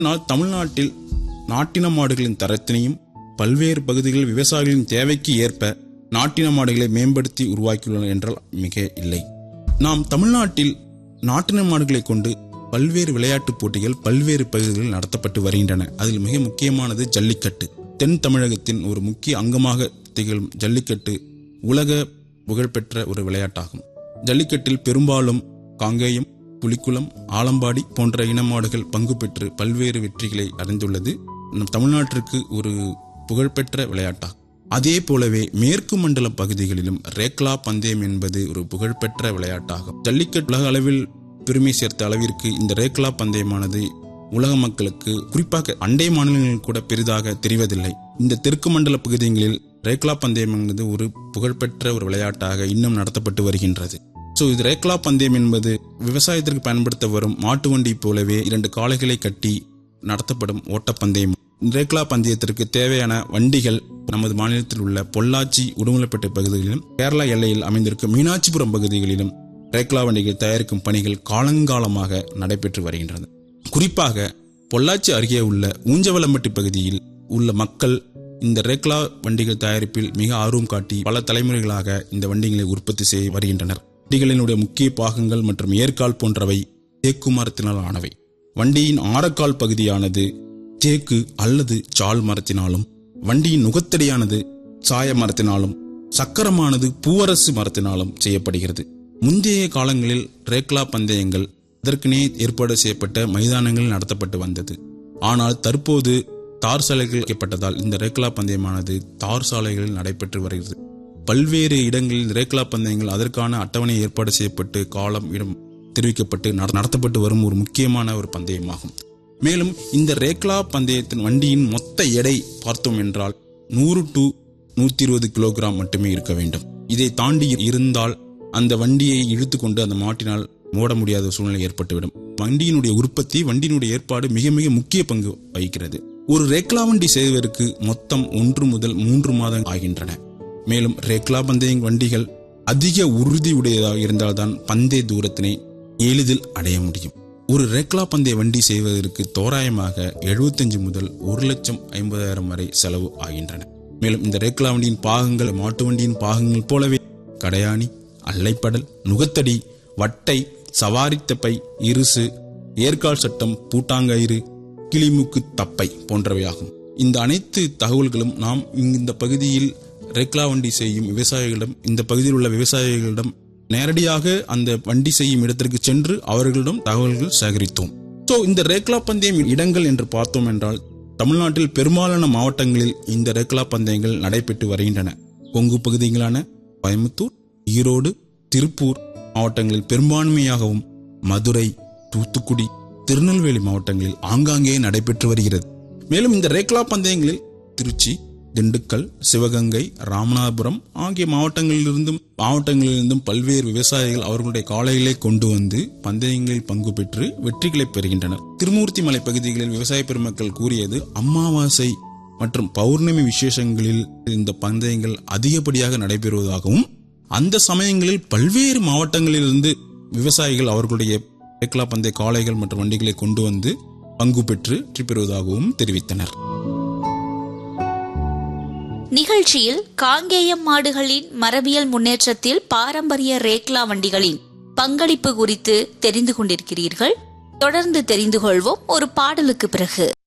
ஆனால் தமிழ்நாட்டில் நாட்டின மாடுகளின் தரத்தினையும் பல்வேறு பகுதிகளில் விவசாயிகளின் தேவைக்கு ஏற்ப நாட்டின மாடுகளை மேம்படுத்தி உருவாக்கியுள்ளனர் என்றால் மிக இல்லை நாம் தமிழ்நாட்டில் நாட்டின மாடுகளை கொண்டு பல்வேறு விளையாட்டுப் போட்டிகள் பல்வேறு பகுதிகளில் நடத்தப்பட்டு வருகின்றன அதில் மிக முக்கியமானது ஜல்லிக்கட்டு தென் தமிழகத்தின் ஒரு முக்கிய அங்கமாக திகழும் ஜல்லிக்கட்டு உலக புகழ்பெற்ற ஒரு விளையாட்டாகும் ஜல்லிக்கட்டில் பெரும்பாலும் காங்கேயம் புலிக்குளம் ஆலம்பாடி போன்ற இனமாடுகள் பங்கு பெற்று பல்வேறு வெற்றிகளை அடைந்துள்ளது நம் தமிழ்நாட்டிற்கு ஒரு புகழ்பெற்ற விளையாட்டாகும் அதே போலவே மேற்கு மண்டல பகுதிகளிலும் ரேக்லா பந்தயம் என்பது ஒரு புகழ்பெற்ற விளையாட்டாகும் ஜல்லிக்கட்டு உலக அளவில் பெருமை சேர்த்த அளவிற்கு இந்த ரேக்லா பந்தயமானது உலக மக்களுக்கு குறிப்பாக அண்டை மாநிலங்களில் கூட பெரிதாக தெரிவதில்லை இந்த தெற்கு மண்டல பகுதிகளில் ரேக்லா பந்தயம் என்பது ஒரு புகழ்பெற்ற ஒரு விளையாட்டாக இன்னும் நடத்தப்பட்டு வருகின்றது ஸோ இது ரேக்லா பந்தயம் என்பது விவசாயத்திற்கு பயன்படுத்த வரும் மாட்டு வண்டி போலவே இரண்டு காளைகளை கட்டி நடத்தப்படும் ஓட்டப்பந்தயம் ரேக்லா பந்தயத்திற்கு தேவையான வண்டிகள் நமது மாநிலத்தில் உள்ள பொள்ளாச்சி உடுமலைப்பேட்டை பகுதிகளிலும் கேரளா எல்லையில் அமைந்திருக்கும் மீனாட்சிபுரம் பகுதிகளிலும் ரேக்லா வண்டிகள் தயாரிக்கும் பணிகள் காலங்காலமாக நடைபெற்று வருகின்றன குறிப்பாக பொள்ளாச்சி அருகே உள்ள ஊஞ்சவளம்பட்டி பகுதியில் உள்ள மக்கள் இந்த ரேக்லா வண்டிகள் தயாரிப்பில் மிக ஆர்வம் காட்டி பல தலைமுறைகளாக இந்த வண்டிகளை உற்பத்தி செய்ய வருகின்றனர் வண்டிகளினுடைய முக்கிய பாகங்கள் மற்றும் ஏற்கால் போன்றவை தேக்கு மரத்தினால் ஆனவை வண்டியின் ஆரக்கால் பகுதியானது தேக்கு அல்லது சால் மரத்தினாலும் வண்டியின் நுகத்தடியானது சாய மரத்தினாலும் சக்கரமானது பூவரசு மரத்தினாலும் செய்யப்படுகிறது முந்தைய காலங்களில் ரேக்லா பந்தயங்கள் இதற்கெனே ஏற்பாடு செய்யப்பட்ட மைதானங்களில் நடத்தப்பட்டு வந்தது ஆனால் தற்போது தார் சாலைகள் வைக்கப்பட்டதால் இந்த ரேக்லா பந்தயமானது தார் சாலைகளில் நடைபெற்று வருகிறது பல்வேறு இடங்களில் ரேக்லா பந்தயங்கள் அதற்கான அட்டவணை ஏற்பாடு செய்யப்பட்டு காலம் இடம் தெரிவிக்கப்பட்டு நட- நடத்தப்பட்டு வரும் ஒரு முக்கியமான ஒரு பந்தயமாகும் மேலும் இந்த ரேக்லா பந்தயத்தின் வண்டியின் மொத்த எடை பார்த்தோம் என்றால் நூறு டு நூத்தி இருபது கிலோகிராம் மட்டுமே இருக்க வேண்டும் இதை தாண்டி இருந்தால் அந்த வண்டியை இழுத்துக்கொண்டு அந்த மாட்டினால் மோட முடியாத சூழ்நிலை ஏற்பட்டுவிடும் வண்டியினுடைய உற்பத்தி வண்டியினுடைய ஏற்பாடு மிக மிக முக்கிய பங்கு வகிக்கிறது ஒரு ரேக்லா வண்டி செய்வதற்கு மொத்தம் ஒன்று முதல் மூன்று மாதம் ஆகின்றன மேலும் ரேக்லா பந்தய வண்டிகள் அதிக உறுதி உடையதாக இருந்தால்தான் பந்தய தூரத்தினை எளிதில் அடைய முடியும் ஒரு ரேக்லா பந்தய வண்டி செய்வதற்கு தோராயமாக 75 முதல் ஒரு லட்சம் ஐம்பதாயிரம் வரை செலவு ஆகின்றன மேலும் இந்த ரேக்லா வண்டியின் பாகங்கள் மாட்டு வண்டியின் பாகங்கள் போலவே கடையாணி அல்லைப்படல் நுகத்தடி வட்டை சவாரித்தப்பை இருசு ஏற்கால் சட்டம் பூட்டாங்கயிறு கிளிமுக்கு தப்பை போன்றவையாகும் இந்த அனைத்து தகவல்களும் நாம் இந்த பகுதியில் ரேக்லா வண்டி செய்யும் விவசாயிகளிடம் இந்த பகுதியில் உள்ள விவசாயிகளிடம் நேரடியாக அந்த வண்டி செய்யும் இடத்திற்கு சென்று அவர்களிடம் தகவல்கள் சேகரித்தோம் ஸோ இந்த ரேக்லா பந்தயம் இடங்கள் என்று பார்த்தோம் என்றால் தமிழ்நாட்டில் பெரும்பாலான மாவட்டங்களில் இந்த ரேக்லா பந்தயங்கள் நடைபெற்று வருகின்றன கொங்கு பகுதிகளான கோயம்புத்தூர் ஈரோடு திருப்பூர் மாவட்டங்களில் பெரும்பான்மையாகவும் மதுரை தூத்துக்குடி திருநெல்வேலி மாவட்டங்களில் ஆங்காங்கே நடைபெற்று வருகிறது மேலும் இந்த ரேக்லா பந்தயங்களில் திருச்சி திண்டுக்கல் சிவகங்கை ராமநாதபுரம் ஆகிய மாவட்டங்களிலிருந்தும் மாவட்டங்களிலிருந்தும் பல்வேறு விவசாயிகள் அவர்களுடைய காளைகளை கொண்டு வந்து பந்தயங்களில் பங்கு பெற்று வெற்றிகளை பெறுகின்றனர் திருமூர்த்தி மலை பகுதிகளில் விவசாய பெருமக்கள் கூறியது அமாவாசை மற்றும் பௌர்ணமி விசேஷங்களில் இந்த பந்தயங்கள் அதிகப்படியாக நடைபெறுவதாகவும் அந்த சமயங்களில் பல்வேறு மாவட்டங்களிலிருந்து விவசாயிகள் அவர்களுடைய ரேக்லா பந்தய காளைகள் மற்றும் வண்டிகளை கொண்டு வந்து பங்கு பெற்று வெற்றி பெறுவதாகவும் தெரிவித்தனர் நிகழ்ச்சியில் காங்கேயம் மாடுகளின் மரபியல் முன்னேற்றத்தில் பாரம்பரிய ரேக்லா வண்டிகளின் பங்களிப்பு குறித்து தெரிந்து கொண்டிருக்கிறீர்கள் தொடர்ந்து தெரிந்து கொள்வோம் ஒரு பாடலுக்கு பிறகு